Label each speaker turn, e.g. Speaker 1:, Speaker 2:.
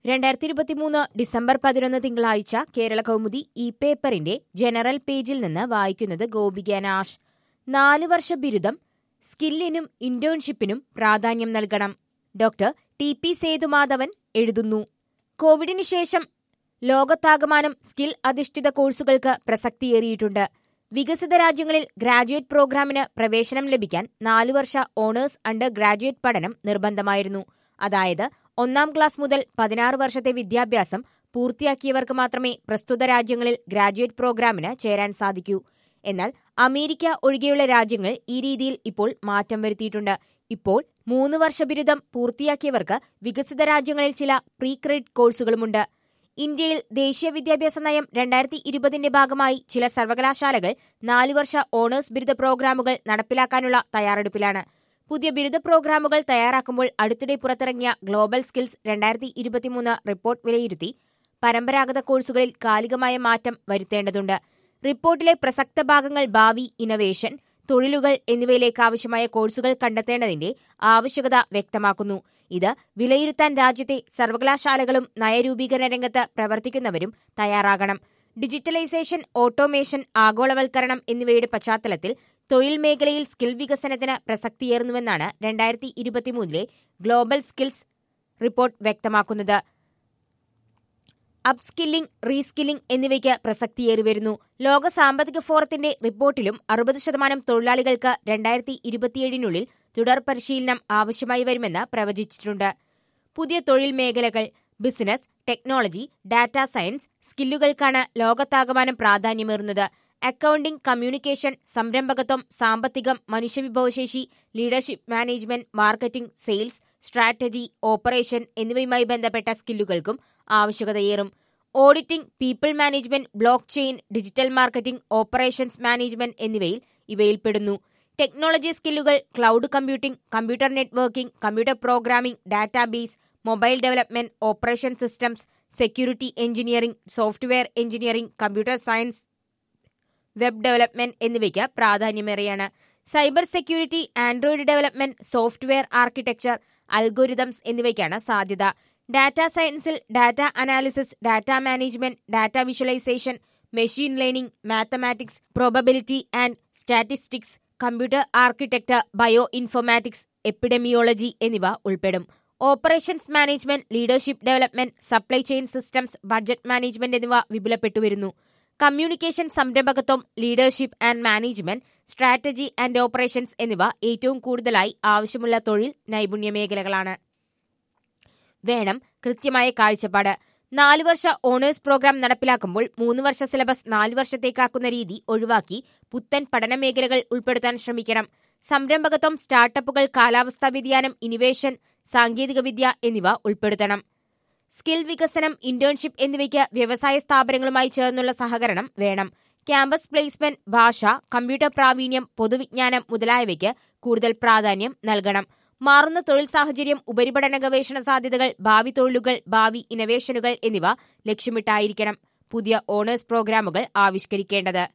Speaker 1: രണ്ടായിരത്തി ഇരുപത്തിമൂന്ന് ഡിസംബർ പതിനൊന്ന് തിങ്കളാഴ്ച കേരള കൗമുദി ഈ പേപ്പറിന്റെ ജനറൽ പേജിൽ നിന്ന് വായിക്കുന്നത് ഗോപിക നാഷ് നാല് വർഷ ബിരുദം സ്കില്ലിനും ഇന്റേൺഷിപ്പിനും പ്രാധാന്യം നൽകണം ഡോക്ടർ ടി പി സേതുമാധവൻ എഴുതുന്നു കോവിഡിന് ശേഷം ലോകത്താകമാനം സ്കിൽ അധിഷ്ഠിത കോഴ്സുകൾക്ക് പ്രസക്തിയേറിയിട്ടുണ്ട് വികസിത രാജ്യങ്ങളിൽ ഗ്രാജുവേറ്റ് പ്രോഗ്രാമിന് പ്രവേശനം ലഭിക്കാൻ നാലു വർഷ ഓണേഴ്സ് അണ്ടർ ഗ്രാജുവേറ്റ് പഠനം നിർബന്ധമായിരുന്നു അതായത് ഒന്നാം ക്ലാസ് മുതൽ പതിനാറ് വർഷത്തെ വിദ്യാഭ്യാസം പൂർത്തിയാക്കിയവർക്ക് മാത്രമേ പ്രസ്തുത രാജ്യങ്ങളിൽ ഗ്രാജുവേറ്റ് പ്രോഗ്രാമിന് ചേരാൻ സാധിക്കൂ എന്നാൽ അമേരിക്ക ഒഴികെയുള്ള രാജ്യങ്ങൾ ഈ രീതിയിൽ ഇപ്പോൾ മാറ്റം വരുത്തിയിട്ടുണ്ട് ഇപ്പോൾ മൂന്ന് വർഷ ബിരുദം പൂർത്തിയാക്കിയവർക്ക് വികസിത രാജ്യങ്ങളിൽ ചില പ്രീ ക്രെഡിറ്റ് കോഴ്സുകളുമുണ്ട് ഇന്ത്യയിൽ ദേശീയ വിദ്യാഭ്യാസ നയം രണ്ടായിരത്തി ഇരുപതിന്റെ ഭാഗമായി ചില സർവകലാശാലകൾ നാല് വർഷ ഓണേഴ്സ് ബിരുദ പ്രോഗ്രാമുകൾ നടപ്പിലാക്കാനുള്ള തയ്യാറെടുപ്പിലാണ് പുതിയ ബിരുദ പ്രോഗ്രാമുകൾ തയ്യാറാക്കുമ്പോൾ അടുത്തിടെ പുറത്തിറങ്ങിയ ഗ്ലോബൽ സ്കിൽസ് രണ്ടായിരത്തി ഇരുപത്തിമൂന്ന് റിപ്പോർട്ട് വിലയിരുത്തി പരമ്പരാഗത കോഴ്സുകളിൽ കാലികമായ മാറ്റം വരുത്തേണ്ടതുണ്ട് റിപ്പോർട്ടിലെ പ്രസക്ത ഭാഗങ്ങൾ ഭാവി ഇന്നവേഷൻ തൊഴിലുകൾ എന്നിവയിലേക്ക് ആവശ്യമായ കോഴ്സുകൾ കണ്ടെത്തേണ്ടതിന്റെ ആവശ്യകത വ്യക്തമാക്കുന്നു ഇത് വിലയിരുത്താൻ രാജ്യത്തെ സർവകലാശാലകളും നയരൂപീകരണ രംഗത്ത് പ്രവർത്തിക്കുന്നവരും തയ്യാറാകണം ഡിജിറ്റലൈസേഷൻ ഓട്ടോമേഷൻ ആഗോളവൽക്കരണം എന്നിവയുടെ പശ്ചാത്തലത്തിൽ തൊഴിൽ മേഖലയിൽ സ്കിൽ വികസനത്തിന് പ്രസക്തിയേറുന്നുവെന്നാണ് രണ്ടായിരത്തി ഇരുപത്തിമൂന്നിലെ ഗ്ലോബൽ സ്കിൽസ് റിപ്പോർട്ട് വ്യക്തമാക്കുന്നത് അപ്സ്കില്ലിംഗ് റീസ്കില്ലിംഗ് എന്നിവയ്ക്ക് പ്രസക്തിയേറി വരുന്നു ലോക സാമ്പത്തിക ഫോറത്തിന്റെ റിപ്പോർട്ടിലും അറുപത് ശതമാനം തൊഴിലാളികൾക്ക് രണ്ടായിരത്തി ഇരുപത്തിയേഴിനുള്ളിൽ തുടർ പരിശീലനം ആവശ്യമായി വരുമെന്ന് പ്രവചിച്ചിട്ടുണ്ട് പുതിയ തൊഴിൽ മേഖലകൾ ബിസിനസ് ടെക്നോളജി ഡാറ്റാ സയൻസ് സ്കില്ലുകൾക്കാണ് ലോകത്താകമാനം പ്രാധാന്യമേറുന്നത് അക്കൌണ്ടിംഗ് കമ്മ്യൂണിക്കേഷൻ സംരംഭകത്വം സാമ്പത്തികം മനുഷ്യവിഭവശേഷി leadership management marketing sales strategy operation എന്നിവയുമായി ബന്ധപ്പെട്ട സ്കില്ലുകൾക്കും ആവശ്യകതയേറും auditing people management blockchain digital marketing operations management എന്നിവയിൽ ഇവയിൽപ്പെടുന്നു ടെക്നോളജി സ്കില്ലുകൾ cloud computing computer networking computer programming database mobile development operation systems security engineering software engineering computer science web development എന്നിവയ്ക്ക് പ്രാധാന്യമേറെയാണ് cyber security Android development software architecture algorithms എന്നിവയ്ക്കാണ് സാധ്യത data സയൻസിൽ data analysis data management data visualisation machine learning mathematics probability and statistics computer architecture bioinformatics epidemiology എന്നിവ ഉൾപ്പെടും operations management leadership development supply chain systems budget management എന്നിവ വിപുലപ്പെട്ടുവരുന്നു communication സംരംഭകത്വം leadership and management strategy and operations എന്നിവ ഏറ്റവും കൂടുതലായി ആവശ്യമുള്ള തൊഴിൽ നൈപുണ്യ മേഖലകളാണ് വേണം കൃത്യമായ കാഴ്ചപ്പാട് നാല് വർഷ ഓണേഴ്സ് പ്രോഗ്രാം നടപ്പിലാക്കുമ്പോൾ മൂന്ന് വർഷ സിലബസ് നാല് വർഷത്തേക്കാക്കുന്ന രീതി ഒഴിവാക്കി പുത്തൻ പഠന മേഖലകൾ ഉൾപ്പെടുത്താൻ ശ്രമിക്കണം സംരംഭകത്വം സ്റ്റാർട്ടപ്പുകൾ കാലാവസ്ഥാ വ്യതിയാനം ഇനിവേഷൻ സാങ്കേതികവിദ്യ എന്നിവ ഉൾപ്പെടുത്തണം സ്കിൽ വികസനം ഇന്റേൺഷിപ്പ് എന്നിവയ്ക്ക് വ്യവസായ സ്ഥാപനങ്ങളുമായി ചേർന്നുള്ള സഹകരണം വേണം ക്യാമ്പസ് പ്ലേസ്മെന്റ് ഭാഷ കമ്പ്യൂട്ടർ പ്രാവീണ്യം പൊതുവിജ്ഞാനം മുതലായവയ്ക്ക് കൂടുതൽ പ്രാധാന്യം നൽകണം മാറുന്ന തൊഴിൽ സാഹചര്യം ഉപരിപഠന ഗവേഷണ സാധ്യതകൾ ഭാവി തൊഴിലുകൾ ഭാവി ഇന്നവേഷനുകൾ എന്നിവ ലക്ഷ്യമിട്ടായിരിക്കണം പുതിയ ഓണേഴ്സ് പ്രോഗ്രാമുകൾ ആവിഷ്കരിക്കേണ്ടത്